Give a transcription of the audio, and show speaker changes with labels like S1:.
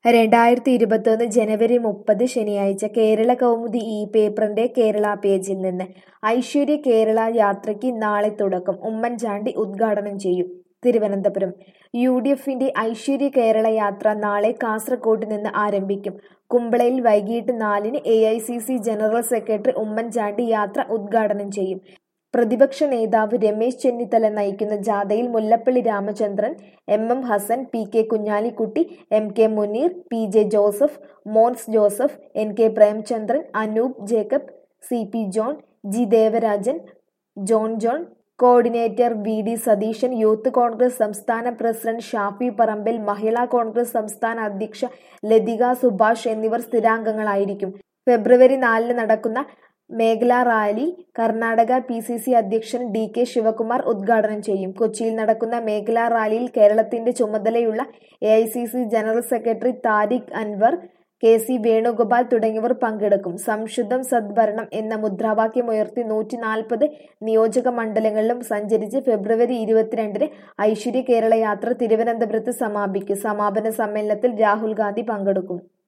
S1: രണ്ടായിരത്തി ഇരുപത്തൊന്ന് ജനുവരി മുപ്പത് ശനിയാഴ്ച കേരള കൗമുദി ഈ പേപ്പറിന്റെ കേരള പേജിൽ നിന്ന് ഐശ്വര്യ കേരള യാത്രയ്ക്ക് നാളെ തുടക്കം ഉമ്മൻചാണ്ടി ഉദ്ഘാടനം ചെയ്യും തിരുവനന്തപുരം യു ഡി എഫിന്റെ ഐശ്വര്യ കേരള യാത്ര നാളെ കാസർകോട്ട് നിന്ന് ആരംഭിക്കും കുമ്പളയിൽ വൈകിട്ട് നാലിന് A I C C general secretary Oommen Chandy യാത്ര ഉദ്ഘാടനം ചെയ്യും പ്രതിപക്ഷ നേതാവ് രമേശ് ചെന്നിത്തല നയിക്കുന്ന ജാഥയിൽ Mullappally Ramachandran M M Hassan P K Kunhalikutty M K Muneer P J Joseph Mons Joseph N K Premachandran Anoop Jacob C P John G Devarajan John John coordinator V D Satheesan youth Congress സംസ്ഥാന പ്രസിഡന്റ് ഷാഫി പറമ്പിൽ മഹിളാ കോൺഗ്രസ് സംസ്ഥാന അധ്യക്ഷ ലതിക സുഭാഷ് എന്നിവർ സ്ഥിരാംഗങ്ങളായിരിക്കും ഫെബ്രുവരി നാലിന് നടക്കുന്ന മേഖലാ rally Karnataka P C C അധ്യക്ഷൻ ഡി കെ ശിവകുമാർ ഉദ്ഘാടനം ചെയ്യും കൊച്ചിയിൽ നടക്കുന്ന മേഖലാ റാലിയിൽ കേരളത്തിന്റെ ചുമതലയുള്ള A I C C general secretary Tariq Anwar K C Venugopal തുടങ്ങിയവർ പങ്കെടുക്കും സംശുദ്ധം സദ്ഭരണം എന്ന മുദ്രാവാക്യമുയർത്തി നൂറ്റി നാൽപ്പത് നിയോജക മണ്ഡലങ്ങളിലും സഞ്ചരിച്ച് ഫെബ്രുവരി ഇരുപത്തിരണ്ടിന് ഐശ്വര്യ കേരള യാത്ര തിരുവനന്തപുരത്ത് സമാപിക്കും സമാപന സമ്മേളനത്തിൽ രാഹുൽ ഗാന്ധി പങ്കെടുക്കും